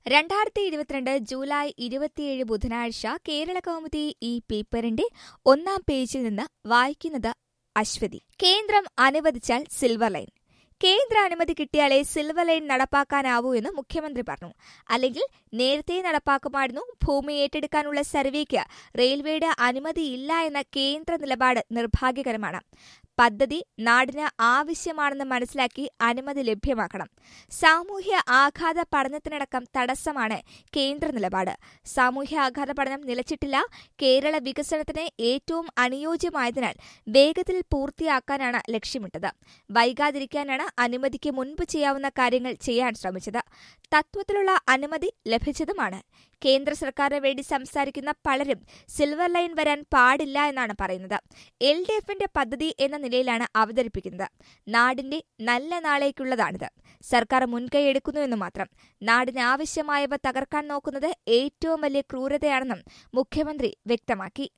രണ്ടായിരത്തി ഇരുപത്തിരണ്ട് ജൂലൈ ഇരുപത്തിയേഴ് ബുധനാഴ്ച കേരള കൗമുദി ഈ പേപ്പറിന്റെ ഒന്നാം പേജിൽ നിന്ന് വായിക്കുന്നത് അശ്വതി കേന്ദ്രം അനുവദിച്ചാൽ സിൽവർ ലൈൻ കേന്ദ്ര അനുമതി കിട്ടിയാലേ സിൽവർ ലൈൻ നടപ്പാക്കാനാവൂ എന്ന് മുഖ്യമന്ത്രി പറഞ്ഞു അല്ലെങ്കിൽ നേരത്തെ നടപ്പാക്കുമായിരുന്നു ഭൂമി ഏറ്റെടുക്കാനുള്ള സർവേക്ക് റെയിൽവേയുടെ അനുമതിയില്ല എന്ന കേന്ദ്ര നിലപാട് നിർഭാഗ്യകരമാണ് പദ്ധതി നാടിന് ആവശ്യമാണെന്ന് മനസ്സിലാക്കി അനുമതി ലഭ്യമാക്കണം സാമൂഹ്യ ആഘാത പഠനത്തിനടക്കം തടസ്സമാണ് കേന്ദ്ര നിലപാട് സാമൂഹ്യ ആഘാത പഠനം നിലച്ചിട്ടില്ല കേരള വികസനത്തിന് ഏറ്റവും അനുയോജ്യമായതിനാൽ വേഗത്തിൽ പൂർത്തിയാക്കാനാണ് ലക്ഷ്യമിട്ടത് വൈകാതിരിക്കാനാണ് അനുമതിക്ക് മുൻപ് ചെയ്യാവുന്ന കാര്യങ്ങൾ ചെയ്യാൻ ശ്രമിച്ചത് തത്വത്തിലുള്ള അനുമതി ലഭിച്ചതുമാണ് കേന്ദ്ര സർക്കാരിന് വേണ്ടി സംസാരിക്കുന്ന പലരും സിൽവർ ലൈൻ വരാൻ പാടില്ല എന്നാണ് പറയുന്നത് എൽ ഡി എഫിന്റെ പദ്ധതി എന്ന നിലയിലാണ് അവതരിപ്പിക്കുന്നത് നാടിന്റെ നല്ല നാളേക്കുള്ളതാണിത് സർക്കാർ മുൻകൈ എടുക്കുന്നുവെന്ന് മാത്രം നാടിന് ആവശ്യമായവ തകർക്കാൻ നോക്കുന്നത് ഏറ്റവും വലിയ ക്രൂരതയാണെന്നും മുഖ്യമന്ത്രി വ്യക്തമാക്കി